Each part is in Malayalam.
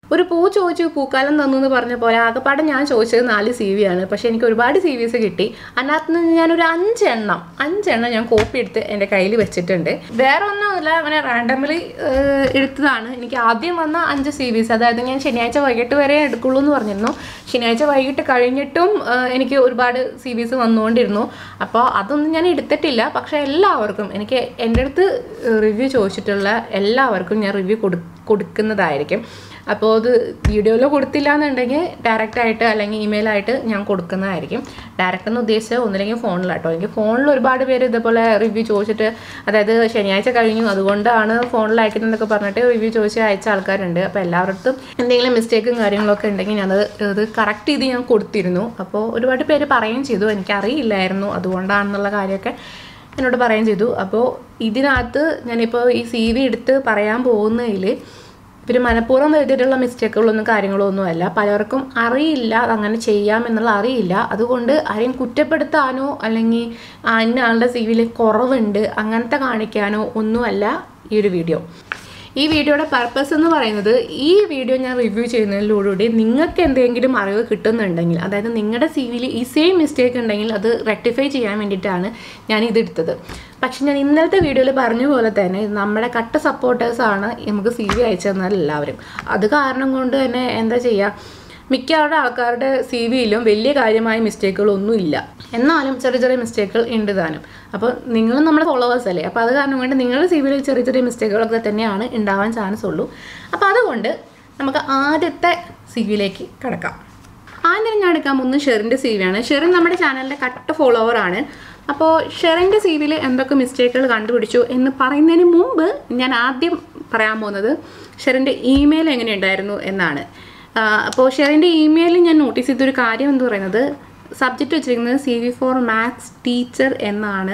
ഒരു പൂ ചോദിച്ചു പൂക്കാലം തന്നു എന്ന് പറഞ്ഞ പോലെ ആകെപ്പാടെ ഞാൻ ചോദിച്ചത് നാല് സി വി ആണ് പക്ഷെ എനിക്ക് ഒരുപാട് സി വിസ് കിട്ടി അതിനകത്ത് നിന്ന് ഞാനൊരു അഞ്ചെണ്ണം അഞ്ചെണ്ണം ഞാൻ കോപ്പി എടുത്ത് എൻ്റെ കയ്യിൽ വെച്ചിട്ടുണ്ട് വേറെ ഒന്നുമില്ല അങ്ങനെ റാൻഡമലി എടുത്തതാണ് എനിക്ക് ആദ്യം വന്ന അഞ്ച് സി വിസ് അതായത് ഞാൻ ശനിയാഴ്ച വൈകിട്ട് വരെ എടുക്കുള്ളൂ എന്ന് പറഞ്ഞിരുന്നു ശനിയാഴ്ച വൈകിട്ട് കഴിഞ്ഞിട്ടും ആ, എനിക്ക് ഒരുപാട് സി വിസ് വന്നുകൊണ്ടിരുന്നു അപ്പോൾ അതൊന്നും ഞാൻ എടുത്തിട്ടില്ല പക്ഷേ എല്ലാവർക്കും എനിക്ക് എൻ്റെ അടുത്ത് റിവ്യൂ ചോദിച്ചിട്ടുള്ള എല്ലാവർക്കും ഞാൻ റിവ്യൂ കൊടു കൊടുക്കുന്നതായിരിക്കും അപ്പോൾ അത് വീഡിയോയിൽ കൊടുത്തില്ല എന്നുണ്ടെങ്കിൽ ഡയറക്റ്റ് ആയിട്ട് അല്ലെങ്കിൽ ഇമെയിലായിട്ട് ഞാൻ കൊടുക്കുന്നതായിരിക്കും ഡയറക്റ്റ് എന്ന് ഉദ്ദേശിച്ചത് ഒന്നില്ലെങ്കിൽ ഫോണിലാട്ടോ എനിക്ക് ഫോണിൽ ഒരുപാട് പേര് ഇതേപോലെ റിവ്യൂ ചോദിച്ചിട്ട് അതായത് ശനിയാഴ്ച കഴിഞ്ഞു അതുകൊണ്ടാണ് ഫോണിൽ അയക്കുന്നതെന്നൊക്കെ പറഞ്ഞിട്ട് റിവ്യൂ ചോദിച്ച് അയച്ച ആൾക്കാരുണ്ട് അപ്പോൾ എല്ലാവരുടെ എന്തെങ്കിലും മിസ്റ്റേക്കും കാര്യങ്ങളൊക്കെ ഉണ്ടെങ്കിൽ ഞാനത് ഇത് കറക്റ്റ് ചെയ്ത് ഞാൻ കൊടുത്തിരുന്നു അപ്പോൾ ഒരുപാട് പേര് പറയുകയും ചെയ്തു എനിക്കറിയില്ലായിരുന്നു അതുകൊണ്ടാണെന്നുള്ള കാര്യമൊക്കെ എന്നോട് പറയുകയും ചെയ്തു അപ്പോൾ ഇതിനകത്ത് ഞാനിപ്പോൾ ഈ സി വി എടുത്ത് പറയാൻ പോകുന്നതിൽ ഇവർ മനഃപൂർവ്വം എഴുതിയിട്ടുള്ള മിസ്റ്റേക്കുകളൊന്നും കാര്യങ്ങളോ ഒന്നുമല്ല പലർക്കും അറിയില്ല അതങ്ങനെ ചെയ്യാം എന്നുള്ള അറിയില്ല അതുകൊണ്ട് ആരെയും കുറ്റപ്പെടുത്താനോ അല്ലെങ്കിൽ ആ, ഇന്ന ആളുടെ സി വിയിൽ കുറവുണ്ട് അങ്ങനത്തെ കാണിക്കാനോ ഒന്നുമല്ല ഈ ഒരു വീഡിയോ ഈ വീഡിയോയുടെ പർപ്പസ് എന്ന് പറയുന്നത് ഈ വീഡിയോ ഞാൻ റിവ്യൂ ചെയ്യുന്നതിലൂടെ നിങ്ങൾക്ക് എന്തെങ്കിലും അറിവ് കിട്ടുന്നുണ്ടെങ്കിൽ അതായത് നിങ്ങളുടെ സി വിയിൽ ഈ സെയിം മിസ്റ്റേക്ക് ഉണ്ടെങ്കിൽ അത് റെക്ടിഫൈ ചെയ്യാൻ വേണ്ടിയിട്ടാണ് ഞാൻ ഇതെടുത്തത് പക്ഷെ ഞാൻ ഇന്നലത്തെ വീഡിയോയിൽ പറഞ്ഞ പോലെ തന്നെ ഇത് നമ്മുടെ കട്ട സപ്പോർട്ടേഴ്സാണ് നമുക്ക് സി വി അയച്ചു തന്നാൽ എല്ലാവരും അത് കാരണം കൊണ്ട് തന്നെ എന്താ ചെയ്യുക മിക്കവാറും ആൾക്കാരുടെ സി വിയിലും വലിയ കാര്യമായ മിസ്റ്റേക്കുകളൊന്നും ഇല്ല എന്നാലും ചെറിയ ചെറിയ മിസ്റ്റേക്കുകൾ ഉണ്ട് താനും അപ്പോൾ നിങ്ങളും നമ്മുടെ ഫോളോവേഴ്സ് അല്ലേ അപ്പോൾ അത് കാരണം കൊണ്ട് നിങ്ങളുടെ സി വിയിൽ ചെറിയ ചെറിയ മിസ്റ്റേക്കുകളൊക്കെ തന്നെയാണ് ഉണ്ടാവാൻ ചാൻസ് ഉള്ളൂ അപ്പോൾ അതുകൊണ്ട് നമുക്ക് ആദ്യത്തെ സി വിയിലേക്ക് കിടക്കാം ആദ്യം ഞാൻ എടുക്കാൻ പോകുന്നത് ഷെറിൻ്റെ സി വിയാണ് ഷെറിൻ നമ്മുടെ ചാനലിൻ്റെ കട്ട ഫോളോവർ ആണ് അപ്പോൾ ഷെറിൻ്റെ സി വിയിൽ എന്തൊക്കെ മിസ്റ്റേക്കുകൾ കണ്ടുപിടിച്ചു എന്ന് പറയുന്നതിന് മുമ്പ് ഞാൻ ആദ്യം പറയാൻ പോകുന്നത് ഷെറിൻ്റെ ഇമെയിൽ എങ്ങനെ ഉണ്ടായിരുന്നു എന്നാണ് അപ്പോൾ ഷെറിൻ്റെ ഇമെയിലിൽ ഞാൻ നോട്ടീസ് ചെയ്തൊരു കാര്യം എന്ന് പറയുന്നത് സബ്ജക്റ്റ് വെച്ചിരിക്കുന്നത് C V for maths teacher എന്നാണ്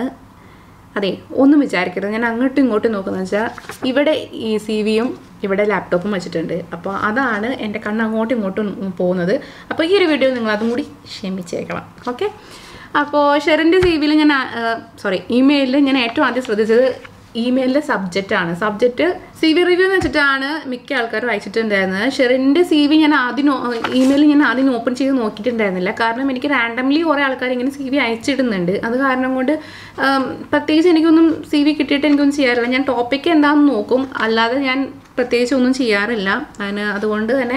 അതെ ഒന്നും വിചാരിക്കരുത് ഞാൻ അങ്ങോട്ടും ഇങ്ങോട്ടും നോക്കുന്നത് വെച്ചാൽ ഇവിടെ ഈ സി വിയും ഇവിടെ ലാപ്ടോപ്പും വെച്ചിട്ടുണ്ട് അപ്പോൾ അതാണ് എൻ്റെ കണ്ണ് അങ്ങോട്ടും ഇങ്ങോട്ടും പോകുന്നത് അപ്പോൾ ഈ ഒരു വീഡിയോ നിങ്ങൾ അതും കൂടി ക്ഷമിച്ചേക്കണം ഓക്കെ അപ്പോൾ ഷെറിൻ്റെ സി വിയിൽ ഞാൻ സോറി ഇമെയിലിൽ ഞാൻ ഏറ്റവും ആദ്യം ശ്രദ്ധിച്ചത് ഇമെയിലിൻ്റെ സബ്ജക്റ്റ് ആണ് സബ്ജക്റ്റ് സി വി റിവ്യൂ എന്ന് വെച്ചിട്ടാണ് മിക്ക ആൾക്കാരും അയച്ചിട്ടുണ്ടായിരുന്നത് ഷെറിൻ്റെ സി വി ഞാൻ ആദ്യം ഇമെയിൽ ഞാൻ ആദ്യം ഓപ്പൺ ചെയ്ത് നോക്കിയിട്ടുണ്ടായിരുന്നില്ല കാരണം എനിക്ക് റാൻഡംലി കുറേ ആൾക്കാർ ഇങ്ങനെ സി വി അയച്ചിടുന്നുണ്ട് അത് കാരണം കൊണ്ട് ഉം, പ്രത്യേകിച്ച് എനിക്കൊന്നും സി വി കിട്ടിയിട്ട് എനിക്കൊന്നും ചെയ്യാറില്ല ഞാൻ ടോപ്പിക്ക് എന്താണെന്ന് നോക്കും അല്ലാതെ ഞാൻ പ്രത്യേകിച്ച് ഒന്നും ചെയ്യാറില്ല അതിന് അതുകൊണ്ട് തന്നെ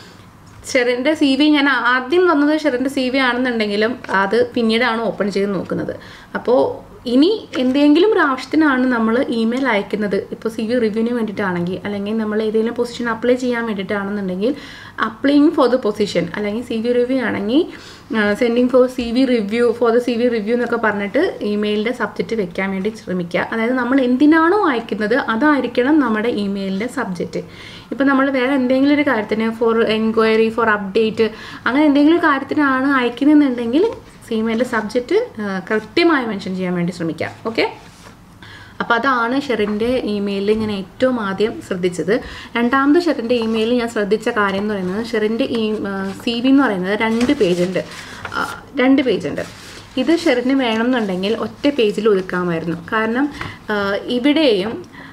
ഷെറിൻ്റെ സി വി ഞാൻ ആദ്യം വന്നത് ഷെറിൻ്റെ സി വി ആണെന്നുണ്ടെങ്കിലും അത് പിന്നീടാണ് ഓപ്പൺ ചെയ്ത് നോക്കുന്നത് അപ്പോൾ ഇനി എന്തെങ്കിലും ഒരു ആവശ്യത്തിനാണ് നമ്മൾ ഇമെയിൽ അയക്കുന്നത് ഇപ്പോൾ സി വി റിവ്യൂവിന് വേണ്ടിയിട്ടാണെങ്കിൽ അല്ലെങ്കിൽ നമ്മൾ ഏതെങ്കിലും പൊസിഷൻ അപ്ലൈ ചെയ്യാൻ വേണ്ടിയിട്ടാണെന്നുണ്ടെങ്കിൽ അപ്ലൈയിങ് ഫോർ ദ പൊസിഷൻ അല്ലെങ്കിൽ സി വി റിവ്യൂ ആണെങ്കിൽ sending for C V review for the C V review എന്നൊക്കെ പറഞ്ഞിട്ട് ഇമെയിലിൻ്റെ സബ്ജക്റ്റ് വെക്കാൻ വേണ്ടി ശ്രമിക്കുക അതായത് നമ്മൾ എന്തിനാണോ അയക്കുന്നത് അതായിരിക്കണം നമ്മുടെ ഇമെയിലിൻ്റെ സബ്ജക്റ്റ് ഇപ്പം നമ്മൾ വേറെ എന്തെങ്കിലും ഒരു കാര്യത്തിന് ഫോർ എൻക്വയറി ഫോർ അപ്ഡേറ്റ് അങ്ങനെ എന്തെങ്കിലും ഒരു കാര്യത്തിനാണ് അയക്കുന്നതെന്നുണ്ടെങ്കിൽ ഇമെയിലിൻ്റെ സബ്ജക്റ്റ് കൃത്യമായി മെൻഷൻ ചെയ്യാൻ വേണ്ടി ശ്രമിക്കുക ഓക്കെ അപ്പോൾ അതാണ് ഷെറിൻ്റെ ഇമെയിലിൽ ഞാൻ ഏറ്റവും ആദ്യം ശ്രദ്ധിച്ചത് രണ്ടാമത് ഷെറിൻ്റെ ഇമെയിലിൽ ഞാൻ ശ്രദ്ധിച്ച കാര്യം എന്ന് പറയുന്നത് ഷെറിൻ്റെ ഈ സി വി എന്ന് പറയുന്നത് രണ്ട് പേജുണ്ട് ആ, രണ്ട് പേജുണ്ട് ഇത് ഷെറിന് വേണമെന്നുണ്ടെങ്കിൽ ഒറ്റ പേജിൽ ഒതുക്കാമായിരുന്നു കാരണം ആ, ഇവിടെയും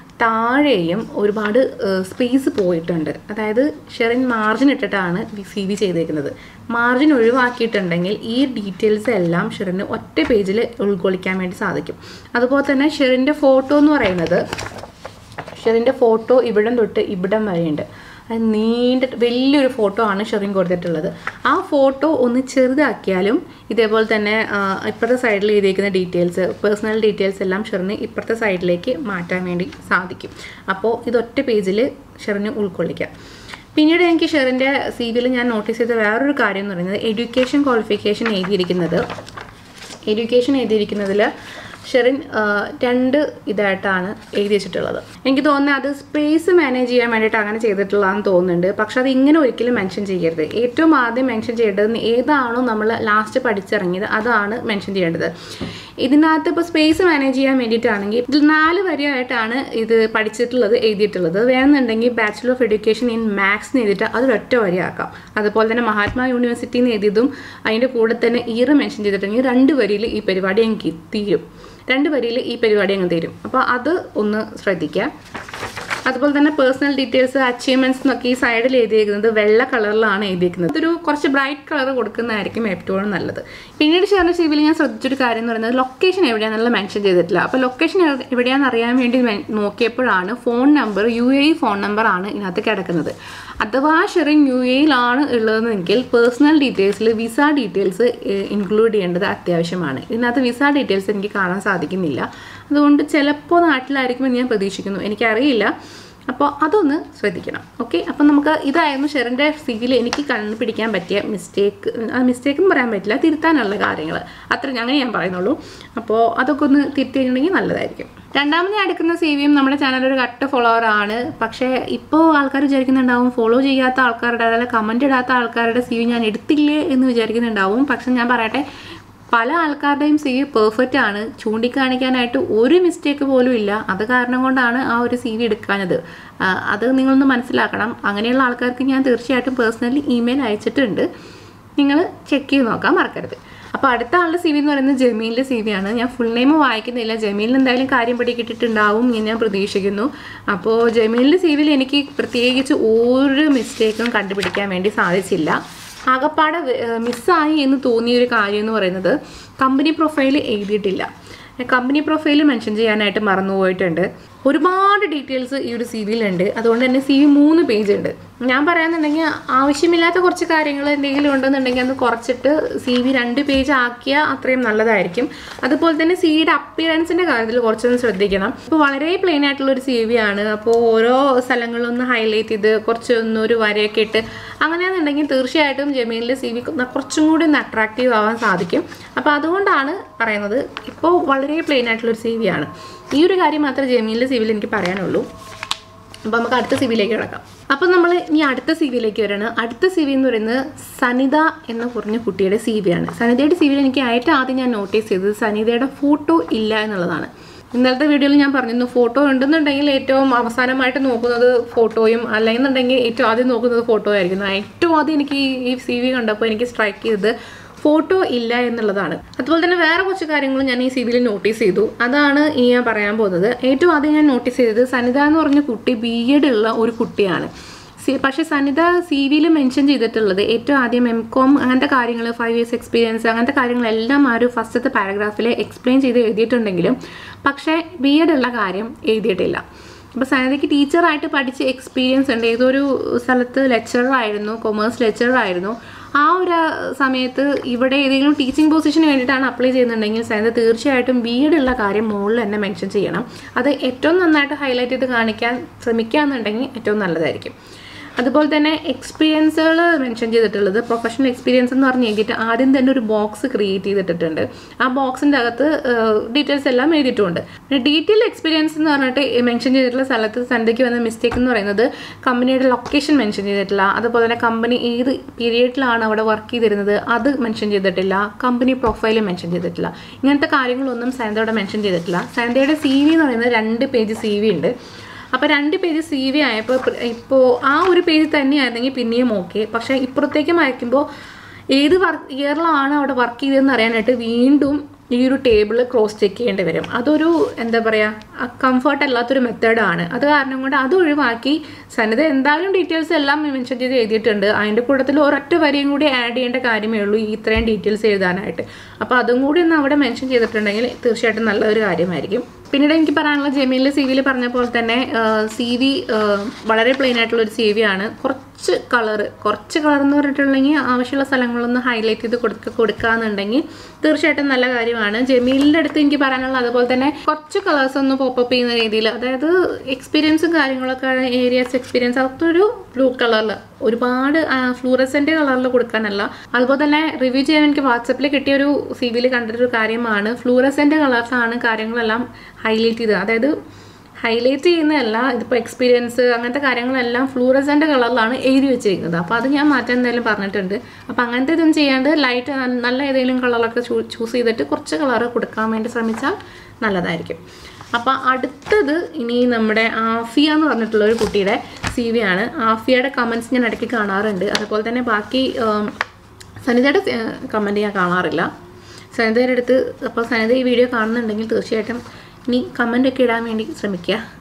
താഴെയും ഒരുപാട് സ്പേസ് പോയിട്ടുണ്ട് അതായത് ഷെറിൻ മാർജിൻ ഇട്ടിട്ടാണ് സി വി ചെയ്തേക്കുന്നത് മാർജിൻ ഒഴിവാക്കിയിട്ടുണ്ടെങ്കിൽ ഈ ഡീറ്റെയിൽസ് എല്ലാം ഷെറിന് ഒറ്റ പേജിൽ ഉൾക്കൊള്ളിക്കാൻ വേണ്ടി സാധിക്കും അതുപോലെ തന്നെ ഷെറിൻ്റെ ഫോട്ടോ എന്ന് പറയുന്നത് ഷെറിൻ്റെ ഫോട്ടോ ഇവിടം തൊട്ട് ഇവിടം വരെയുണ്ട് അത് നീണ്ട വലിയൊരു ഫോട്ടോ ആണ് ഷെറിൻ കൊടുത്തിട്ടുള്ളത് ആ ഫോട്ടോ ഒന്ന് ചെറുതാക്കിയാലും ഇതേപോലെ തന്നെ ആ, ഇപ്പുറത്തെ സൈഡിൽ എഴുതിയിരിക്കുന്ന ഡീറ്റെയിൽസ് പേഴ്സണൽ ഡീറ്റെയിൽസ് എല്ലാം ഷെറിന് ഇപ്പുറത്തെ സൈഡിലേക്ക് മാറ്റാൻ വേണ്ടി സാധിക്കും അപ്പോൾ ഇതൊറ്റ പേജിൽ ഷെറിന് ഉൾക്കൊള്ളിക്കാം പിന്നീട് എനിക്ക് ഷെറിൻ്റെ സി വിയിൽ ഞാൻ നോട്ടീസ് ചെയ്ത വേറൊരു കാര്യം എന്ന് പറയുന്നത് എഡ്യൂക്കേഷൻ ക്വാളിഫിക്കേഷൻ എഴുതിയിരിക്കുന്നത് എഡ്യൂക്കേഷൻ എഴുതിയിരിക്കുന്നതിൽ ഷെറിൻ ആ, രണ്ട് ഇതായിട്ടാണ് എഴുതി വെച്ചിട്ടുള്ളത് എനിക്ക് തോന്നുന്നത് അത് സ്പേസ് മാനേജ് ചെയ്യാൻ വേണ്ടിയിട്ട് അങ്ങനെ ചെയ്തിട്ടുള്ളതാണെന്ന് തോന്നുന്നുണ്ട് പക്ഷെ അത് ഇങ്ങനെ ഒരിക്കലും മെൻഷൻ ചെയ്യരുത് ഏറ്റവും ആദ്യം മെൻഷൻ ചെയ്യേണ്ടത് ഏതാണോ നമ്മൾ ലാസ്റ്റ് പഠിച്ചിറങ്ങിയത് അതാണ് മെൻഷൻ ചെയ്യേണ്ടത് ഇതിനകത്ത് ഇപ്പോൾ സ്പേസ് മാനേജ് ചെയ്യാൻ വേണ്ടിയിട്ടാണെങ്കിൽ ഇതിൽ നാല് വരിയായിട്ടാണ് ഇത് പഠിച്ചിട്ടുള്ളത് എഴുതിയിട്ടുള്ളത് വേണമെന്നുണ്ടെങ്കിൽ bachelor of education in maths എന്ന് എഴുതിയിട്ട് അതൊരൊറ്റ വരിയാക്കാം അതുപോലെ തന്നെ മഹാത്മാ യൂണിവേഴ്സിറ്റിയിൽ നിന്ന് എഴുതിയതും അതിൻ്റെ കൂടെ തന്നെ ഇയർ മെൻഷൻ ചെയ്തിട്ടുണ്ടെങ്കിൽ രണ്ട് വരിയിൽ ഈ പരിപാടി എനിക്ക് തീരും രണ്ട് വരിയിൽ ഈ പരിപാടി അങ്ങ് തീരും അപ്പോൾ അത് ഒന്ന് ശ്രദ്ധിക്കുക അതുപോലെ തന്നെ പേഴ്സണൽ ഡീറ്റെയിൽസ് അച്ചീവ്മെന്റ്സ് എന്നൊക്കെ ഈ സൈഡിൽ എഴുതിയിരിക്കുന്നത് വെള്ള കളറിലാണ് എഴുതിയിരിക്കുന്നത് ഇതൊരു കുറച്ച് ബ്രൈറ്റ് കളർ കൊടുക്കുന്നതായിരിക്കും എപ്പോഴും നല്ലത് പിന്നീട് ചേർന്ന സി വിയിൽ ഞാൻ ശ്രദ്ധിച്ചൊരു കാര്യം എന്ന് പറയുന്നത് ലൊക്കേഷൻ എവിടെയാണെന്നുള്ള മെൻഷൻ ചെയ്തിട്ടില്ല അപ്പോൾ ലൊക്കേഷൻ എവിടെയാണെന്ന് അറിയാൻ വേണ്ടി മെ- നോക്കിയപ്പോഴാണ് phone number U A phone number ആണ് ഇതിനകത്ത് കിടക്കുന്നത് അഥവാ ഷെറിൻ യു എയിലാണ് ഉള്ളതെങ്കിൽ പേഴ്സണൽ ഡീറ്റെയിൽസിൽ വിസ ഡീറ്റെയിൽസ് ഇൻക്ലൂഡ് ചെയ്യേണ്ടത് അത്യാവശ്യമാണ് ഇതിനകത്ത് വിസ ഡീറ്റെയിൽസ് എനിക്ക് കാണാൻ സാധിക്കുന്നില്ല അതുകൊണ്ട് ചിലപ്പോൾ നാട്ടിലായിരിക്കുമെന്ന് ഞാൻ പ്രതീക്ഷിക്കുന്നു എനിക്കറിയില്ല അപ്പോൾ അതൊന്ന് ശ്രദ്ധിക്കണം ഓക്കെ അപ്പം നമുക്ക് ഇതായിരുന്നു ഷെറിൻ്റെ സിവിൽ എനിക്ക് കണ്ടുപിടിക്കാൻ പറ്റിയ മിസ്റ്റേക്ക് മിസ്റ്റേക്ക് എന്ന് പറയാൻ പറ്റില്ല തിരുത്താനുള്ള കാര്യങ്ങൾ അത്ര അങ്ങനെ ഞാൻ പറയുന്നുള്ളൂ അപ്പോൾ അതൊക്കെ ഒന്ന് തിരുത്തിയിട്ടുണ്ടെങ്കിൽ നല്ലതായിരിക്കും രണ്ടാമത് ഞാൻ എടുക്കുന്ന സി വിയും നമ്മുടെ ചാനൽ ഒരു കട്ട ഫോളോവർ ആണ് പക്ഷേ ഇപ്പോൾ ആൾക്കാർ വിചാരിക്കുന്നുണ്ടാവും ഫോളോ ചെയ്യാത്ത ആൾക്കാരുടെ അതായത് കമൻറ്റ് ഇടാത്ത ആൾക്കാരുടെ സി വി ഞാൻ എടുത്തില്ലേ എന്ന് വിചാരിക്കുന്നുണ്ടാവും പക്ഷെ ഞാൻ പറയട്ടെ പല ആൾക്കാരുടെയും സി വി പെർഫെക്റ്റ് ആണ് ചൂണ്ടിക്കാണിക്കാനായിട്ട് ഒരു മിസ്റ്റേക്ക് പോലും ഇല്ല അത് കാരണം കൊണ്ടാണ് ആ ഒരു സി വി എടുക്കാനത് ആ, അത് നിങ്ങളൊന്ന് മനസ്സിലാക്കണം അങ്ങനെയുള്ള ആൾക്കാർക്ക് ഞാൻ തീർച്ചയായിട്ടും പേഴ്സണലി ഇമെയിൽ അയച്ചിട്ടുണ്ട് നിങ്ങൾ ചെക്ക് ചെയ്ത് നോക്കാൻ മറക്കരുത് അപ്പോൾ അടുത്ത ആളുടെ സി വി എന്ന് പറയുന്നത് ജമീലിൻ്റെ സി വി ആണ് ഞാൻ ഫുൾ നെയിം വായിക്കുന്നില്ല ജമീലിന് എന്തായാലും കാര്യം പിടികിട്ടിട്ടുണ്ടാവും എന്ന് ഞാൻ പ്രതീക്ഷിക്കുന്നു അപ്പോൾ ജമീലിൻ്റെ സി വിയിൽ എനിക്ക് പ്രത്യേകിച്ച് ഒരു മിസ്റ്റേക്കും കണ്ടുപിടിക്കാൻ വേണ്ടി സാധിച്ചില്ല ആകപ്പാടെ മിസ്സായി എന്ന് തോന്നിയ ഒരു കാര്യം എന്ന് പറയുന്നത് കമ്പനി പ്രൊഫൈൽ എഴുതിയിട്ടില്ല കമ്പനി പ്രൊഫൈൽ മെൻഷൻ ചെയ്യാനായിട്ട് മറന്നുപോയിട്ടുണ്ട് ഒരുപാട് ഡീറ്റെയിൽസ് ഈ ഒരു സി വിയിലുണ്ട് അതുകൊണ്ട് തന്നെ സി വി മൂന്ന് പേജ് ഉണ്ട് ഞാൻ പറയാന്നുണ്ടെങ്കിൽ ആവശ്യമില്ലാത്ത കുറച്ച് കാര്യങ്ങൾ എന്തെങ്കിലും ഉണ്ടെന്നുണ്ടെങ്കിൽ അത് കുറച്ചിട്ട് സി വി രണ്ട് പേജ് ആക്കിയാൽ അത്രയും നല്ലതായിരിക്കും അതുപോലെ തന്നെ സി വിയുടെ അപ്പിയറൻസിൻ്റെ കാര്യത്തിൽ കുറച്ചൊന്ന് ശ്രദ്ധിക്കണം ഇപ്പോൾ വളരെ പ്ലെയിൻ ആയിട്ടുള്ള ഒരു സി വി ആണ് അപ്പോൾ ഓരോ സ്ഥലങ്ങളിലൊന്ന് ഹൈലൈറ്റ് ചെയ്ത് കുറച്ചൊന്ന് ഒരു വരയൊക്കെ ഇട്ട് അങ്ങനെയാണെന്നുണ്ടെങ്കിൽ തീർച്ചയായിട്ടും ജമീലിൻ്റെ സി വി കുറച്ചും കൂടി ഒന്ന് അട്രാക്റ്റീവ് ആവാൻ സാധിക്കും അപ്പോൾ അതുകൊണ്ടാണ് പറയുന്നത് ഇപ്പോൾ വളരെ പ്ലെയിൻ ആയിട്ടുള്ള ഒരു സി വി ആണ് ഈ ഒരു കാര്യം മാത്രമേ ജമീലിൻ്റെ സി വിയിൽ എനിക്ക് പറയാനുള്ളൂ അപ്പോൾ നമുക്ക് അടുത്ത സി വിയിലേക്ക് കിടക്കാം അപ്പോൾ നമ്മൾ ഇനി അടുത്ത സി വിയിലേക്ക് വരികയാണ് അടുത്ത സി വി എന്ന് പറയുന്നത് സനിത എന്ന കുറഞ്ഞ കുട്ടിയുടെ സി വി ആണ് സനിതയുടെ സി വിയിൽ എനിക്ക് ഏറ്റവും ആദ്യം ഞാൻ നോട്ടീസ് ചെയ്തത് സനിതയുടെ ഫോട്ടോ ഇല്ല എന്നുള്ളതാണ് ഇന്നലത്തെ വീഡിയോയിൽ ഞാൻ പറഞ്ഞിരുന്നു ഫോട്ടോ ഉണ്ടെന്നുണ്ടെങ്കിൽ ഏറ്റവും അവസാനമായിട്ട് നോക്കുന്നത് ഫോട്ടോയും അല്ലെന്നുണ്ടെങ്കിൽ ഏറ്റവും ആദ്യം നോക്കുന്നത് ഫോട്ടോ ആയിരിക്കും ഏറ്റവും ആദ്യം എനിക്ക് ഈ- ഈ സി വി കണ്ടപ്പോൾ എനിക്ക് സ്ട്രൈക്ക് ചെയ്തത് ഫോട്ടോ ഇല്ല എന്നുള്ളതാണ് അതുപോലെ തന്നെ വേറെ കുറച്ച് കാര്യങ്ങളും ഞാൻ ഈ സി വിയിൽ നോട്ടീസ് ചെയ്തു അതാണ് ഈ ഞാൻ പറയാൻ പോകുന്നത് ഏറ്റവും ആദ്യം ഞാൻ നോട്ടീസ് ചെയ്തത് സനിത എന്ന് പറഞ്ഞ കുട്ടി ബി എഡ് ഉള്ള ഒരു കുട്ടിയാണ് സി പക്ഷേ സനിത സി വിയിൽ മെൻഷൻ ചെയ്തിട്ടുള്ളത് ഏറ്റവും ആദ്യം എം കോം അങ്ങനത്തെ കാര്യങ്ങൾ ഫൈവ് ഇയേഴ്സ് എക്സ്പീരിയൻസ് അങ്ങനത്തെ കാര്യങ്ങളെല്ലാം ആ ഒരു ഫസ്റ്റത്തെ പാരഗ്രാഫിൽ എക്സ്പ്ലെയിൻ ചെയ്ത് എഴുതിയിട്ടുണ്ടെങ്കിലും പക്ഷേ ബി എഡ് ഉള്ള കാര്യം എഴുതിയിട്ടില്ല അപ്പോൾ സനിതയ്ക്ക് ടീച്ചറായിട്ട് പഠിച്ച് എക്സ്പീരിയൻസ് ഉണ്ട് ഏതൊരു സ്ഥലത്ത് ലെക്ചറർ ആയിരുന്നു കൊമേഴ്സ് ലെക്ചറർ ആയിരുന്നു ആ ഒരു സമയത്ത് ഇവിടെ ഏതെങ്കിലും ടീച്ചിങ് പൊസിഷന് വേണ്ടിയിട്ടാണ് അപ്ലൈ ചെയ്യുന്നുണ്ടെങ്കിൽ സനിത തീർച്ചയായിട്ടും ബി എഡ് ഉള്ള കാര്യം മുകളിൽ തന്നെ മെൻഷൻ ചെയ്യണം അത് ഏറ്റവും നന്നായിട്ട് ഹൈലൈറ്റ് ചെയ്ത് കാണിക്കാൻ ശ്രമിക്കുകയെന്നുണ്ടെങ്കിൽ ഏറ്റവും നല്ലതായിരിക്കും അതുപോലെ തന്നെ എക്സ്പീരിയൻസുകൾ മെൻഷൻ ചെയ്തിട്ടുള്ളത് പ്രൊഫഷണൽ എക്സ്പീരിയൻസ് എന്ന് പറഞ്ഞ് കഴിഞ്ഞിട്ട് ആദ്യം തന്നെ ഒരു ബോക്സ് ക്രിയേറ്റ് ചെയ്തിട്ടുണ്ട് ആ ബോക്സിൻ്റെ അകത്ത് ഡീറ്റെയിൽസ് എല്ലാം എഴുതിയിട്ടുണ്ട് പിന്നെ ഡീറ്റെയിൽ എക്സ്പീരിയൻസ് എന്ന് പറഞ്ഞിട്ട് മെൻഷൻ ചെയ്തിട്ടുള്ള സ്ഥലത്ത് സന്ധ്യയ്ക്ക് വന്ന മിസ്റ്റേക്ക് എന്ന് പറയുന്നത് കമ്പനിയുടെ ലൊക്കേഷൻ മെൻഷൻ ചെയ്തിട്ടില്ല അതുപോലെ തന്നെ കമ്പനി ഏത് പീരിയഡിലാണ് അവിടെ വർക്ക് ചെയ്തിരുന്നത് അത് മെൻഷൻ ചെയ്തിട്ടില്ല കമ്പനി പ്രൊഫൈൽ മെൻഷൻ ചെയ്തിട്ടില്ല ഇങ്ങനത്തെ കാര്യങ്ങളൊന്നും സയന്തയുടെ മെൻഷൻ ചെയ്തിട്ടില്ല സയന്തയുടെ സി വി എന്ന് പറയുന്നത് രണ്ട് പേജ് സി വി ഉണ്ട് അപ്പോൾ രണ്ട് പേജ് സി വി ആയപ്പോൾ ഇപ്പോൾ ആ ഒരു പേജ് തന്നെയായിരുന്നെങ്കിൽ പിന്നെയും ഓക്കെ പക്ഷേ ഇപ്പുറത്തേക്ക് മായ്ക്കുമ്പോൾ ഏത് വർക്ക് ഇയറിലാണ് അവിടെ വർക്ക് ചെയ്തതെന്ന് അറിയാനായിട്ട് വീണ്ടും ഈ ഒരു ടേബിൾ ക്രോസ് ചെക്ക് ചെയ്യേണ്ടി വരും അതൊരു എന്താ പറയുക കംഫർട്ട് അല്ലാത്തൊരു മെത്തേഡാണ് അത് കാരണം കൊണ്ട് അത് ഒഴിവാക്കി സന്നിധ എന്തായാലും ഡീറ്റെയിൽസ് എല്ലാം മെൻഷൻ ചെയ്ത് എഴുതിയിട്ടുണ്ട് അതിൻ്റെ കൂട്ടത്തിൽ ഒരൊറ്റ വരിയും കൂടി ആഡ് ചെയ്യേണ്ട കാര്യമേ ഉള്ളൂ ഈ ഇത്രയും ഡീറ്റെയിൽസ് എഴുതാനായിട്ട് അപ്പോൾ അതും കൂടി ഒന്ന് അവിടെ മെൻഷൻ ചെയ്തിട്ടുണ്ടെങ്കിൽ തീർച്ചയായിട്ടും നല്ലൊരു കാര്യമായിരിക്കും പിന്നീട് എനിക്ക് പറയാനുള്ള ജമീലിലെ സി വിയിൽ പറഞ്ഞ പോലെ തന്നെ സി വി വളരെ പ്ലെയിൻ ആയിട്ടുള്ള ഒരു സി വി ആണ് കുറച്ച് കളറ് കുറച്ച് കളർ എന്ന് പറഞ്ഞിട്ടുണ്ടെങ്കിൽ ആവശ്യമുള്ള സ്ഥലങ്ങളൊന്ന് ഹൈലൈറ്റ് ചെയ്ത് കൊടുക്ക കൊടുക്കുകയെന്നുണ്ടെങ്കിൽ തീർച്ചയായിട്ടും നല്ല കാര്യമാണ് ജമീലിൻ്റെ അടുത്ത് എനിക്ക് പറയാനുള്ള അതുപോലെ തന്നെ കുറച്ച് കളേഴ്സ് ഒന്ന് പോപ്പപ്പ് ചെയ്യുന്ന രീതിയിൽ അതായത് എക്സ്പീരിയൻസും കാര്യങ്ങളൊക്കെ ഏരിയാസ് എക്സ്പീരിയൻസ് അതൊക്കെ ഒരു ബ്ലൂ കളറിൽ ഒരുപാട് ഫ്ലൂറസെൻ്റ് കളറിൽ കൊടുക്കാനല്ല അതുപോലെ തന്നെ റിവ്യൂ ചെയ്യാൻ എനിക്ക് വാട്സപ്പിൽ കിട്ടിയ ഒരു സി വിയിൽ കണ്ടിട്ടൊരു കാര്യമാണ് ഫ്ലൂറസെൻ്റ് കളേഴ്സാണ് കാര്യങ്ങളെല്ലാം ഹൈലൈറ്റ് ചെയ്തത് അതായത് ഹൈലൈറ്റ് ചെയ്യുന്നതല്ല ഇതിപ്പോൾ എക്സ്പീരിയൻസ് അങ്ങനത്തെ കാര്യങ്ങളെല്ലാം ഫ്ലൂറസെൻ്റ് കളറിലാണ് എഴുതി വെച്ചിരിക്കുന്നത് അപ്പോൾ അത് ഞാൻ മാറ്റാൻ എന്തായാലും പറഞ്ഞിട്ടുണ്ട് അപ്പോൾ അങ്ങനത്തെ ഇതൊന്നും ചെയ്യാണ്ട് ലൈറ്റ് നല്ല ഏതെങ്കിലും കളറൊക്കെ ചൂസ് ചെയ്തിട്ട് കുറച്ച് കളർ കൊടുക്കാൻ വേണ്ടി ശ്രമിച്ചാൽ നല്ലതായിരിക്കും അപ്പോൾ അടുത്തത് ഇനി നമ്മുടെ ആഫിയ എന്ന് പറഞ്ഞിട്ടുള്ള ഒരു കുട്ടിയുടെ സി വി ആണ് ആഫിയയുടെ കമൻറ്റ്സ് ഞാൻ ഇടയ്ക്ക് കാണാറുണ്ട് അതുപോലെ തന്നെ ബാക്കി ഉം, സനിതയുടെ കമൻറ്റ് ഞാൻ കാണാറില്ല സനിതയുടെ അടുത്ത് അപ്പോൾ സനിത ഈ വീഡിയോ കാണുന്നുണ്ടെങ്കിൽ തീർച്ചയായിട്ടും ഇനി കമൻ്റ് ഒക്കെ ഇടാൻ വേണ്ടി ശ്രമിക്കുക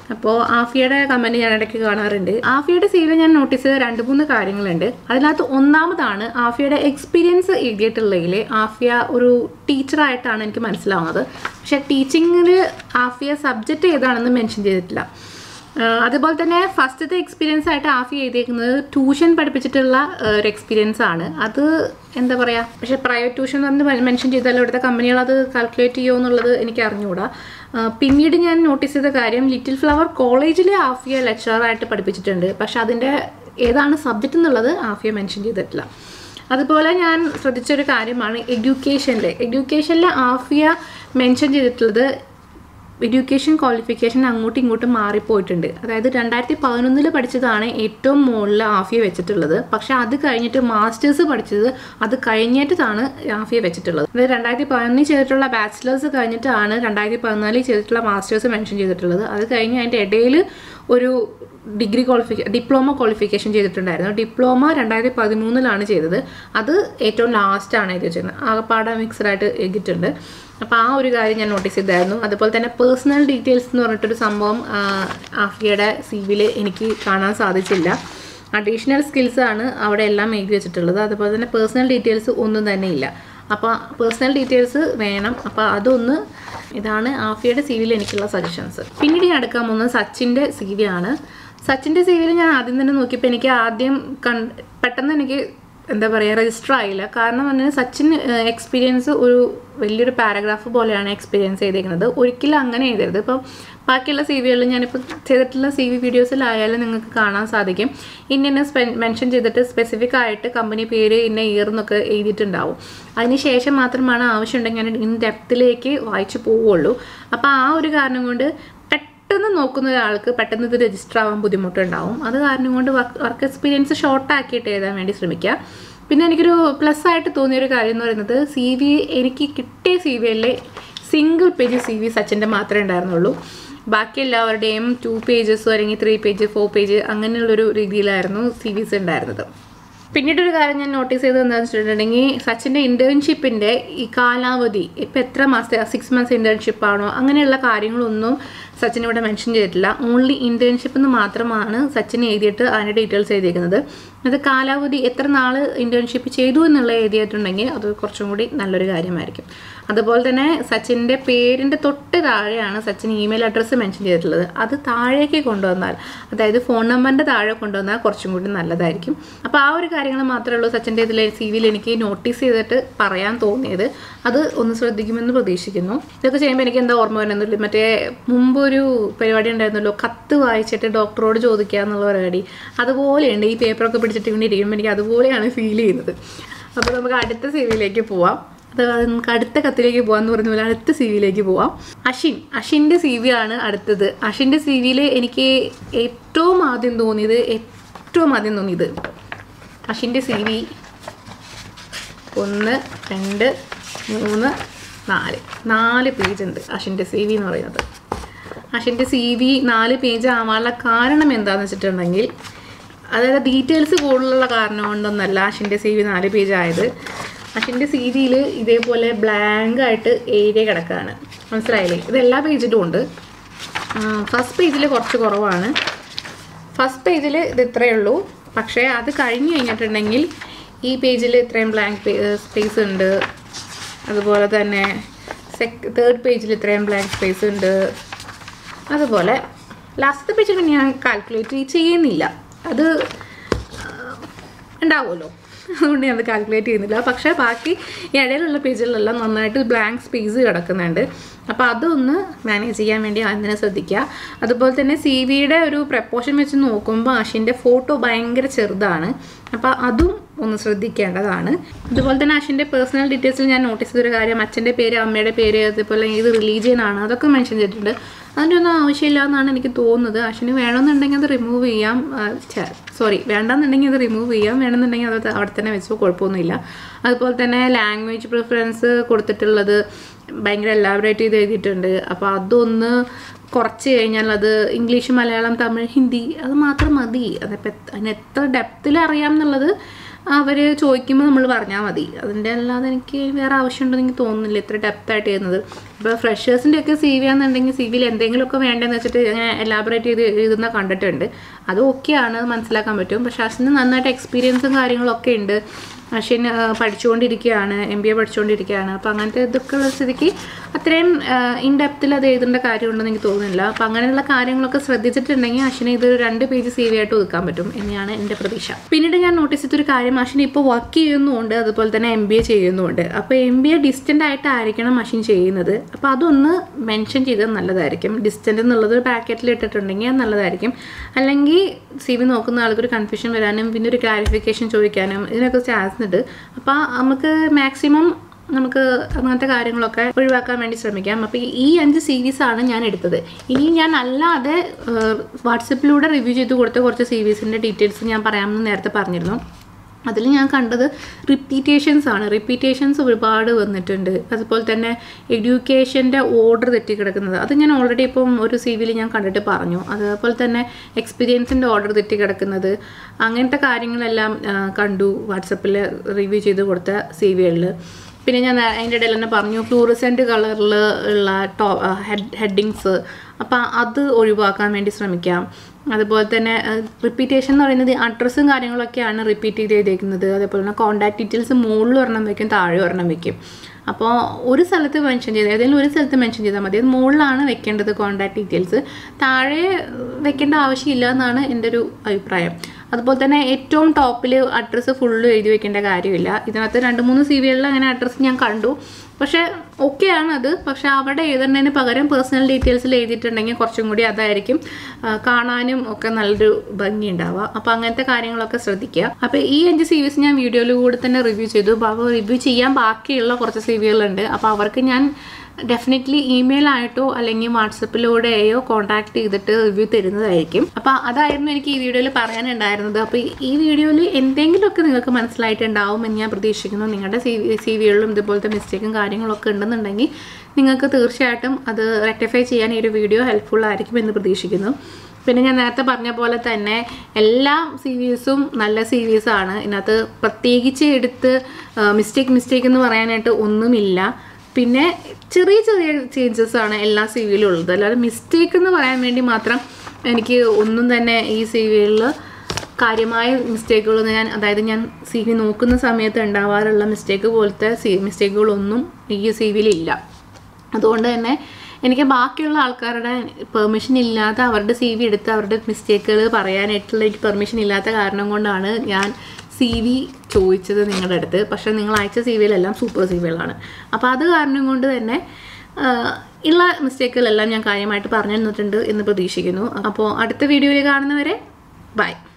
അപ്പോൾ ആഫിയയുടെ കമൻറ്റ് ഞാൻ ഇടയ്ക്ക് കാണാറുണ്ട് ആഫിയയുടെ സീരിയൽ ഞാൻ നോട്ടീസ് ചെയ്ത രണ്ട് മൂന്ന് കാര്യങ്ങളുണ്ട് അതിനകത്ത് ഒന്നാമതാണ് ആഫിയയുടെ എക്സ്പീരിയൻസ് എഴുതിയിട്ടുള്ളതിൽ ആഫിയ ഒരു ടീച്ചറായിട്ടാണ് എനിക്ക് മനസ്സിലാവുന്നത് പക്ഷേ ടീച്ചിങ്ങിൽ ആഫിയ സബ്ജക്റ്റ് ഏതാണെന്ന് മെൻഷൻ ചെയ്തിട്ടില്ല ആഹ് അതുപോലെ തന്നെ ഫസ്റ്റത്തെ എക്സ്പീരിയൻസ് ആയിട്ട് ആഫി എഴുതിയേക്കുന്നത് ട്യൂഷൻ പഠിപ്പിച്ചിട്ടുള്ള ആഹ് ഒരു എക്സ്പീരിയൻസ് ആണ് അത് എന്താ പറയുക പക്ഷേ പ്രൈവറ്റ് ട്യൂഷൻ എന്ന് മെൻഷൻ ചെയ്താലും ഇവിടുത്തെ കമ്പനികൾ അത് കാൽക്കുലേറ്റ് ചെയ്യുമോ എന്നുള്ളത് എനിക്ക് അറിഞ്ഞുകൂടാ ആഹ് പിന്നീട് ഞാൻ നോട്ടീസ് ചെയ്ത കാര്യം ലിറ്റിൽ ഫ്ലവർ കോളേജിൽ ആഫിയ ലെക്ചറായിട്ട് പഠിപ്പിച്ചിട്ടുണ്ട് പക്ഷെ അതിൻ്റെ ഏതാണ് സബ്ജക്റ്റ് എന്നുള്ളത് ആഫിയ മെൻഷൻ ചെയ്തിട്ടില്ല അതുപോലെ ഞാൻ ശ്രദ്ധിച്ചൊരു കാര്യമാണ് എഡ്യൂക്കേഷനിൽ എഡ്യൂക്കേഷനിൽ ആഫിയ മെൻഷൻ ചെയ്തിട്ടുള്ളത് എഡ്യൂക്കേഷൻ ക്വാളിഫിക്കേഷൻ അങ്ങോട്ടും ഇങ്ങോട്ടും മാറിപ്പോയിട്ടുണ്ട് അതായത് രണ്ടായിരത്തി പതിനൊന്നിൽ പഠിച്ചതാണ് ഏറ്റവും മുകളിൽ ആഫിയ വെച്ചിട്ടുള്ളത് പക്ഷെ അത് കഴിഞ്ഞിട്ട് മാസ്റ്റേഴ്സ് പഠിച്ചത് അത് കഴിഞ്ഞിട്ടാണ് ആഫിയ വെച്ചിട്ടുള്ളത് അതായത് രണ്ടായിരത്തി പതിനൊന്നിൽ ചെയ്തിട്ടുള്ള ബാച്ചിലേഴ്സ് കഴിഞ്ഞിട്ടാണ് രണ്ടായിരത്തി പതിനാലിൽ ചെയ്തിട്ടുള്ള മാസ്റ്റേഴ്സ് മെൻഷൻ ചെയ്തിട്ടുള്ളത് അത് കഴിഞ്ഞ് അതിൻ്റെ ഇടയിൽ ഒരു ഡിഗ്രി ക്വാളിഫിക്കേ ഡിപ്ലോമ ക്വാളിഫിക്കേഷൻ ചെയ്തിട്ടുണ്ടായിരുന്നു ഡിപ്ലോമ രണ്ടായിരത്തി പതിമൂന്നിലാണ് ചെയ്തത് അത് ഏറ്റവും ലാസ്റ്റാണ് എഴുതി വെച്ചിരുന്നത് ആകപ്പാടെ മിക്സഡ് ആയിട്ട് എഴുതിയിട്ടുണ്ട് അപ്പോൾ ആ ഒരു കാര്യം ഞാൻ നോട്ടീസ് ചെയ്തായിരുന്നു അതുപോലെ തന്നെ പേഴ്സണൽ ഡീറ്റെയിൽസ് എന്ന് പറഞ്ഞിട്ടൊരു സംഭവം ആ, ആഫിയയുടെ സി വിയിൽ എനിക്ക് കാണാൻ സാധിച്ചില്ല അഡീഷണൽ സ്കിൽസ് ആണ് അവിടെ എല്ലാം എഴുതി വെച്ചിട്ടുള്ളത് അതുപോലെ തന്നെ പേഴ്സണൽ ഡീറ്റെയിൽസ് ഒന്നും തന്നെ ഇല്ല അപ്പോൾ പേഴ്സണൽ ഡീറ്റെയിൽസ് വേണം അപ്പോൾ അതൊന്ന് ഇതാണ് ആഫിയയുടെ സി വിയിൽ എനിക്കുള്ള സജഷൻസ് പിന്നീട് ഞാൻ എടുക്കാൻ പോകുന്നത് സച്ചിൻ്റെ സി വി ആണ് സച്ചിൻ്റെ സി വിയിൽ ഞാൻ ആദ്യം തന്നെ നോക്കിയപ്പോൾ എനിക്ക് ആദ്യം കൺ പെട്ടെന്ന് എനിക്ക് എന്താ പറയുക രജിസ്റ്റർ ആയില്ല കാരണം പറഞ്ഞാൽ സച്ചിൻ എക്സ്പീരിയൻസ് ഒരു വലിയൊരു പാരഗ്രാഫ് പോലെയാണ് എക്സ്പീരിയൻസ് ചെയ്തേക്കുന്നത് ഒരിക്കലും അങ്ങനെ എഴുതരുത് ഇപ്പം ബാക്കിയുള്ള സി വികളിൽ ഞാനിപ്പോൾ ചെയ്തിട്ടുള്ള സി വി വീഡിയോസിലായാലും നിങ്ങൾക്ക് കാണാൻ സാധിക്കും ഇന്ന ഇന്ന സ്പെ മെൻഷൻ ചെയ്തിട്ട് സ്പെസിഫിക് ആയിട്ട് കമ്പനി പേര് ഇന്ന ഇയർ എന്നൊക്കെ എഴുതിയിട്ടുണ്ടാവും അതിന് ശേഷം മാത്രമാണ് ആവശ്യമുണ്ടെങ്കിൽ ഞാൻ ഇൻ ഡെപ്തിലേക്ക് വായിച്ചു പോവുള്ളൂ അപ്പോൾ ആ ഒരു കാരണം കൊണ്ട് പെട്ടെന്ന് നോക്കുന്ന ഒരാൾക്ക് പെട്ടെന്ന് ഇത് രജിസ്റ്റർ ആവാൻ ബുദ്ധിമുട്ടുണ്ടാവും അത് കാരണം കൊണ്ട് വർക്ക് എക്സ്പീരിയൻസ് ഷോർട്ട് ആക്കിയിട്ട് എഴുതാൻ വേണ്ടി ശ്രമിക്കുക പിന്നെ എനിക്കൊരു പ്ലസ് ആയിട്ട് തോന്നിയൊരു കാര്യം എന്ന് പറയുന്നത് സി വി എനിക്ക് കിട്ടിയ സി വിയിലെ സിംഗിൾ പേജ് സി വി സച്ചിൻ്റെ മാത്രമേ ഉണ്ടായിരുന്നുള്ളൂ ബാക്കി എല്ലാവരുടെയും ടു പേജസ് അല്ലെങ്കിൽ ത്രീ പേജ് ഫോർ പേജ് അങ്ങനെയുള്ളൊരു രീതിയിലായിരുന്നു സി വിസ് ഉണ്ടായിരുന്നത് പിന്നീട് ഒരു കാര്യം ഞാൻ നോട്ടീസ് ചെയ്തത് എന്താണെന്ന് വെച്ചിട്ടുണ്ടെങ്കിൽ സച്ചിൻ്റെ ഇൻറ്റേൺഷിപ്പിൻ്റെ ഈ കാലാവധി ഇപ്പം എത്ര മാസത്തെ സിക്സ് മന്ത്സ് ഇൻറ്റേൺഷിപ്പ് ആണോ അങ്ങനെയുള്ള കാര്യങ്ങളൊന്നും സച്ചിൻ ഇവിടെ മെൻഷൻ ചെയ്തിട്ടില്ല ഓൺലി ഇൻറ്റേൺഷിപ്പ് എന്ന് മാത്രമാണ് സച്ചിൻ എഴുതിയിട്ട് അതിൻ്റെ ഡീറ്റെയിൽസ് എഴുതിയിരിക്കുന്നത് അത് കാലാവധി എത്ര നാൾ ഇൻറ്റേൺഷിപ്പ് ചെയ്തു എന്നുള്ള എഴുതിയിട്ടുണ്ടെങ്കിൽ അത് കുറച്ചും കൂടി നല്ലൊരു കാര്യമായിരിക്കും അതുപോലെ തന്നെ സച്ചിൻ്റെ പേരിൻ്റെ തൊട്ട് താഴെയാണ് സച്ചിൻ ഇമെയിൽ അഡ്രസ്സ് മെൻഷൻ ചെയ്തിട്ടുള്ളത് അത് താഴേക്ക് കൊണ്ടുവന്നാൽ അതായത് ഫോൺ നമ്പറിൻ്റെ താഴെ കൊണ്ടുവന്നാൽ കുറച്ചും കൂടി നല്ലതായിരിക്കും അപ്പോൾ ആ ഒരു കാര്യങ്ങൾ മാത്രമേ ഉള്ളൂ സച്ചിൻ്റെ ഇതിൽ സി വിയിൽ എനിക്ക് നോട്ടീസ് ചെയ്തിട്ട് പറയാൻ തോന്നിയത് അത് ഒന്ന് ശ്രദ്ധിക്കുമെന്ന് പ്രതീക്ഷിക്കുന്നു ഇതൊക്കെ ചെയ്യുമ്പോൾ എനിക്ക് എന്താ ഓർമ്മ വരുന്നില്ല മറ്റേ മുമ്പ് ഒരു പരിപാടി ഉണ്ടായിരുന്നല്ലോ കത്ത് വായിച്ചിട്ട് ഡോക്ടറോട് ചോദിക്കുക എന്നുള്ള പരിപാടി അതുപോലെയുണ്ട് ഈ പേപ്പറൊക്കെ പിടിച്ചിട്ട് ഇങ്ങനെ ഇരിക്കുമ്പോൾ എനിക്ക് അതുപോലെയാണ് ഫീൽ ചെയ്യുന്നത് അപ്പോൾ നമുക്ക് അടുത്ത സി വിയിലേക്ക് പോവാം അത് നമുക്ക് അടുത്ത കത്തിലേക്ക് പോകാമെന്ന് പറഞ്ഞ പോലെ അടുത്ത സി വിയിലേക്ക് പോവാം അഷിൻ അഷിൻ്റെ സി വി ആണ് അടുത്തത് അഷിൻ്റെ സി വിയിൽ എനിക്ക് ഏറ്റവും ആദ്യം തോന്നിയത് ഏറ്റവും ആദ്യം തോന്നിയത് അഷിൻ്റെ സി വി ഒന്ന് രണ്ട് മൂന്ന് നാല് നാല് പേജ് ഉണ്ട് അഷിൻ്റെ സി വി എന്ന് പറയുന്നത് അഷിൻ്റെ സി വി നാല് പേജ് ആവാനുള്ള കാരണം എന്താണെന്ന് വെച്ചിട്ടുണ്ടെങ്കിൽ അതായത് ഡീറ്റെയിൽസ് കൂടുതലുള്ള കാരണം കൊണ്ടൊന്നല്ല അഷിൻ്റെ സി വി നാല് പേജ് ആയത് അഷിൻ്റെ സി വിയിൽ ഇതേപോലെ ബ്ലാങ്ക് ആയിട്ട് ഏരിയ കിടക്കുകയാണ് മനസ്സിലായില്ലേ ഇത് എല്ലാ പേജിലും ഉണ്ട് ഫസ്റ്റ് പേജിൽ കുറച്ച് കുറവാണ് ഫസ്റ്റ് പേജിൽ ഇത് ഇത്രയേ ഉള്ളൂ പക്ഷേ അത് കഴിഞ്ഞ് കഴിഞ്ഞിട്ടുണ്ടെങ്കിൽ ഈ പേജിൽ ഇത്രയും ബ്ലാങ്ക് സ്പേസ് ഉണ്ട് അതുപോലെ തന്നെ സെക് തേർഡ് പേജിൽ ഇത്രയും ബ്ലാങ്ക് സ്പേസ് ഉണ്ട് അതുപോലെ ലാസ്റ്റത്തെ പേജിൽ പിന്നെ ഞാൻ കാൽക്കുലേറ്റ് ചെയ്യുന്നില്ല അത് ഉണ്ടാവുമല്ലോ അതുകൊണ്ട് ഞാൻ അത് കാൽക്കുലേറ്റ് ചെയ്യുന്നില്ല പക്ഷേ ബാക്കി ഈ ഇടയിലുള്ള പേജുകളിലെല്ലാം നന്നായിട്ട് ബ്ലാങ്ക് സ്പേസ് കിടക്കുന്നുണ്ട് അപ്പോൾ അതൊന്ന് മാനേജ് ചെയ്യാൻ വേണ്ടി അതിനെ ശ്രദ്ധിക്കുക അതുപോലെ തന്നെ സി വിയുടെ ഒരു പ്രപ്പോഷൻ വെച്ച് നോക്കുമ്പോൾ അഷിൻ്റെ ഫോട്ടോ ഭയങ്കര ചെറുതാണ് അപ്പോൾ അതും ഒന്ന് ശ്രദ്ധിക്കേണ്ടതാണ് അതുപോലെ തന്നെ അഷിൻ്റെ പേഴ്സണൽ ഡീറ്റെയിൽസിൽ ഞാൻ നോട്ടീസ് ചെയ്തൊരു കാര്യം അച്ഛൻ്റെ പേര് അമ്മയുടെ പേര് അതുപോലെ ഏത് റിലീജിയൻ ആണ് അതൊക്കെ മെൻഷൻ ചെയ്തിട്ടുണ്ട് അതിൻ്റെ ഒന്നും ആവശ്യമില്ല എന്നാണ് എനിക്ക് തോന്നുന്നത് അശ്വിന് വേണമെന്നുണ്ടെങ്കിൽ അത് റിമൂവ് ചെയ്യാം സോറി വേണ്ടെന്നുണ്ടെങ്കിൽ അത് റിമൂവ് ചെയ്യാം വേണമെന്നുണ്ടെങ്കിൽ അത് അവിടെ തന്നെ വെച്ചോ കുഴപ്പമൊന്നുമില്ല അതുപോലെ തന്നെ ലാംഗ്വേജ് പ്രിഫറൻസ് കൊടുത്തിട്ടുള്ളത് ഭയങ്കര എലാബറേറ്റ് ചെയ്ത് എഴുതിയിട്ടുണ്ട് അപ്പോൾ അതൊന്ന് കുറച്ച് കഴിഞ്ഞാൽ അത് ഇംഗ്ലീഷ് മലയാളം തമിഴ് ഹിന്ദി അത് മാത്രം മതി അതിപ്പോൾ അതിന് എത്ര ഡെപ്തിൽ അറിയാം എന്നുള്ളത് അവർ ചോദിക്കുമ്പോൾ നമ്മൾ പറഞ്ഞാൽ മതി അതിൻ്റെ അല്ലാതെ എനിക്ക് വേറെ ആവശ്യമുണ്ടെന്ന് എനിക്ക് തോന്നുന്നില്ല ഇത്ര ഡെപ്തായിട്ട് ചെയ്യുന്നത് ഇപ്പോൾ ഫ്രഷേഴ്സിൻ്റെ ഒക്കെ സി വി ആണെന്നുണ്ടെങ്കിൽ സി വിയിൽ എന്തെങ്കിലുമൊക്കെ വേണ്ടതെന്ന് വെച്ചിട്ട് ഇങ്ങനെ എലാബറേറ്റ് ചെയ്ത് എഴുതുന്ന കണ്ടിട്ടുണ്ട് അത് ഓക്കെയാണ് മനസ്സിലാക്കാൻ പറ്റും പക്ഷെ അശ്വിന് നന്നായിട്ട് എക്സ്പീരിയൻസും കാര്യങ്ങളൊക്കെ ഉണ്ട് അശ്വിൻ ആ, പഠിച്ചുകൊണ്ടിരിക്കുകയാണ് എം ബി എ പഠിച്ചുകൊണ്ടിരിക്കുകയാണ് അപ്പോൾ അങ്ങനത്തെ ഇതൊക്കെ ഉള്ള സ്ഥിതിക്ക് അത്രയും ഇൻ ഡെപ്തിൽ അത് എഴുതേണ്ട കാര്യമുണ്ടെന്ന് എനിക്ക് തോന്നുന്നില്ല അപ്പോൾ അങ്ങനെയുള്ള കാര്യങ്ങളൊക്കെ ശ്രദ്ധിച്ചിട്ടുണ്ടെങ്കിൽ അശ്വിനെ ഇത് രണ്ട് പേജ് സി വി ആയിട്ട് ഒതുക്കാൻ പറ്റും എന്നാണ് എൻ്റെ പ്രതീക്ഷ പിന്നീട് ഞാൻ നോട്ടീസ് ചെയ്തൊരു കാര്യം അശ്വിൻ ഇപ്പോൾ വർക്ക് ചെയ്യുന്നുമുണ്ട് അതുപോലെ തന്നെ എം ബി എ ചെയ്യുന്നുമുണ്ട് അപ്പോൾ എം ബി എ ഡിസ്റ്റൻ്റ് ആയിട്ടായിരിക്കണം അശ്വിൻ ചെയ്യുന്നത് അപ്പോൾ അതൊന്ന് മെൻഷൻ ചെയ്തത് നല്ലതായിരിക്കും ഡിസ്റ്റൻ്റ് എന്നുള്ളത് ഒരു പാക്കറ്റിൽ ഇട്ടിട്ടുണ്ടെങ്കിൽ അത് നല്ലതായിരിക്കും അല്ലെങ്കിൽ സി വി നോക്കുന്ന ആൾക്കൊരു കൺഫ്യൂഷൻ വരാനും പിന്നെ ഒരു ക്ലാരിഫിക്കേഷൻ ചോദിക്കാനും ഇതിനൊക്കെ ചാൻസ് ഉണ്ട് അപ്പോൾ നമുക്ക് മാക്സിമം നമുക്ക് അങ്ങനത്തെ കാര്യങ്ങളൊക്കെ ഒഴിവാക്കാൻ വേണ്ടി ശ്രമിക്കാം അപ്പോൾ ഈ അഞ്ച് സീരീസ് ആണ് ഞാൻ എടുത്തത് ഇനി ഞാൻ അല്ലാതെ വാട്സപ്പിലൂടെ റിവ്യൂ ചെയ്ത് കൊടുത്ത കുറച്ച് സീരീസിൻ്റെ ഡീറ്റെയിൽസ് ഞാൻ പറയാമെന്ന് നേരത്തെ പറഞ്ഞിരുന്നു അതിൽ ഞാൻ കണ്ടത് റിപ്പീറ്റേഷൻസ് ആണ് റിപ്പീറ്റേഷൻസ് ഒരുപാട് വന്നിട്ടുണ്ട് അതുപോലെ തന്നെ എഡ്യൂക്കേഷൻ്റെ ഓർഡർ തെറ്റിക്കിടക്കുന്നത് അത് ഞാൻ ഓൾറെഡി ഇപ്പം ഒരു സി വിയിൽ ഞാൻ കണ്ടിട്ട് പറഞ്ഞു അതുപോലെ തന്നെ എക്സ്പീരിയൻസിൻ്റെ ഓർഡർ തെറ്റിക്കിടക്കുന്നത് അങ്ങനത്തെ കാര്യങ്ങളെല്ലാം ആ, കണ്ടു വാട്സപ്പിൽ റിവ്യൂ ചെയ്ത് കൊടുത്ത സി വികളിൽ പിന്നെ ഞാൻ നേ- അതിൻ്റെ ഇടയിൽ തന്നെ പറഞ്ഞു ഫ്ലൂറിസെൻ്റ് കളറിൽ ഉള്ള ടോ ഹെഡ് ഹെഡിങ്സ് അപ്പം അത് ഒഴിവാക്കാൻ വേണ്ടി ശ്രമിക്കാം അതുപോലെ തന്നെ റിപ്പീറ്റേഷൻ എന്ന് പറയുന്നത് അഡ്രസ്സും കാര്യങ്ങളൊക്കെയാണ് റിപ്പീറ്റ് ചെയ്ത് ചെയ്തേക്കുന്നത് അതേപോലെ തന്നെ കോൺടാക്ട് ഡീറ്റെയിൽസ് മുകളിൽ ഒരെണ്ണം വെക്കും താഴെ ഒരെണ്ണം വെക്കും അപ്പോൾ ഒരു സ്ഥലത്ത് മെൻഷൻ ചെയ്ത് ഏതെങ്കിലും ഒരു സ്ഥലത്ത് മെൻഷൻ ചെയ്താൽ മതി അത് മുകളിലാണ് വെക്കേണ്ടത് കോൺടാക്ട് ഡീറ്റെയിൽസ് താഴെ വെക്കേണ്ട ആവശ്യമില്ല എന്നാണ് എൻ്റെ ഒരു അഭിപ്രായം അതുപോലെ തന്നെ ഏറ്റവും ടോപ്പിൽ അഡ്രസ്സ് ഫുള്ള് എഴുതി വെക്കേണ്ട കാര്യമില്ല ഇതിനകത്ത് രണ്ട് മൂന്ന് സി വികളിൽ അങ്ങനെ അഡ്രസ്സ് ഞാൻ കണ്ടു പക്ഷേ ഓക്കെയാണ് അത് പക്ഷേ അവിടെ എഴുതുന്നതിന് പകരം പേഴ്സണൽ ഡീറ്റെയിൽസിൽ എഴുതിയിട്ടുണ്ടെങ്കിൽ കുറച്ചും കൂടി അതായിരിക്കും ആ, കാണാനും ഒക്കെ നല്ലൊരു ഭംഗി ഉണ്ടാവുക അപ്പോൾ അങ്ങനത്തെ കാര്യങ്ങളൊക്കെ ശ്രദ്ധിക്കുക അപ്പോൾ ഈ അഞ്ച് സി വിസ് ഞാൻ വീഡിയോയിൽ കൂടെ തന്നെ റിവ്യൂ ചെയ്തു അപ്പോൾ റിവ്യൂ ചെയ്യാൻ ബാക്കിയുള്ള കുറച്ച് സി വികളുണ്ട് അപ്പോൾ അവർക്ക് ഞാൻ ഡെഫിനറ്റ്ലി ഇമെയിൽ ആയിട്ടോ അല്ലെങ്കിൽ വാട്സപ്പിലൂടെയോ കോൺടാക്ട് ചെയ്തിട്ട് റിവ്യൂ തരുന്നതായിരിക്കും അപ്പോൾ അതായിരുന്നു എനിക്ക് ഈ വീഡിയോയിൽ പറയാനുണ്ടായിരുന്നത് അപ്പോൾ ഈ വീഡിയോയിൽ എന്തെങ്കിലുമൊക്കെ നിങ്ങൾക്ക് മനസ്സിലായിട്ടുണ്ടാവും എന്ന് ഞാൻ പ്രതീക്ഷിക്കുന്നു നിങ്ങളുടെ സി സി വികളിലും ഇതുപോലത്തെ മിസ്റ്റേക്കും കാര്യങ്ങളൊക്കെ ഉണ്ടെന്നുണ്ടെങ്കിൽ നിങ്ങൾക്ക് തീർച്ചയായിട്ടും അത് റെക്ടിഫൈ ചെയ്യാൻ ഈ ഒരു വീഡിയോ ഹെൽപ്ഫുൾ ആയിരിക്കും എന്ന് പ്രതീക്ഷിക്കുന്നു പിന്നെ ഞാൻ നേരത്തെ പറഞ്ഞ പോലെ തന്നെ എല്ലാ സീരീസും നല്ല സീരീസാണ് ഇതിനകത്ത് പ്രത്യേകിച്ച് എടുത്ത് മിസ്റ്റേക്ക് മിസ്റ്റേക്ക് എന്ന് പറയാനായിട്ട് ഒന്നുമില്ല പിന്നെ ചെറിയ ചെറിയ ചേഞ്ചസ് ആണ് എല്ലാ സി വിയിലും ഉള്ളത് അല്ലാതെ മിസ്റ്റേക്ക് എന്ന് പറയാൻ വേണ്ടി മാത്രം എനിക്ക് ഒന്നും തന്നെ ഈ സി വിയിൽ കാര്യമായ മിസ്റ്റേക്കുകളൊന്നും ഞാൻ അതായത് ഞാൻ സി വി നോക്കുന്ന സമയത്ത് ഉണ്ടാവാറുള്ള മിസ്റ്റേക്ക് പോലത്തെ സി മിസ്റ്റേക്കുകളൊന്നും ഈ സി വിയിലില്ല അതുകൊണ്ട് തന്നെ എനിക്ക് ബാക്കിയുള്ള ആൾക്കാരുടെ പെർമിഷൻ ഇല്ലാതെ അവരുടെ സി വി എടുത്ത് അവരുടെ മിസ്റ്റേക്കുകൾ പറയാനായിട്ടുള്ള എനിക്ക് പെർമിഷൻ ഇല്ലാത്ത കാരണം കൊണ്ടാണ് ഞാൻ സി വി ചോദിച്ചത് നിങ്ങളുടെ അടുത്ത് പക്ഷേ നിങ്ങൾ അയച്ച സി വിയിലെല്ലാം സൂപ്പർ സി വികളാണ് അപ്പോൾ അത് കാരണം കൊണ്ട് തന്നെ ആ, ഉള്ള മിസ്റ്റേക്കുകളെല്ലാം ഞാൻ കാര്യമായിട്ട് പറഞ്ഞു തന്നിട്ടുണ്ട് എന്ന് പ്രതീക്ഷിക്കുന്നു അപ്പോൾ അടുത്ത വീഡിയോയിൽ കാണുന്നവരെ ബൈ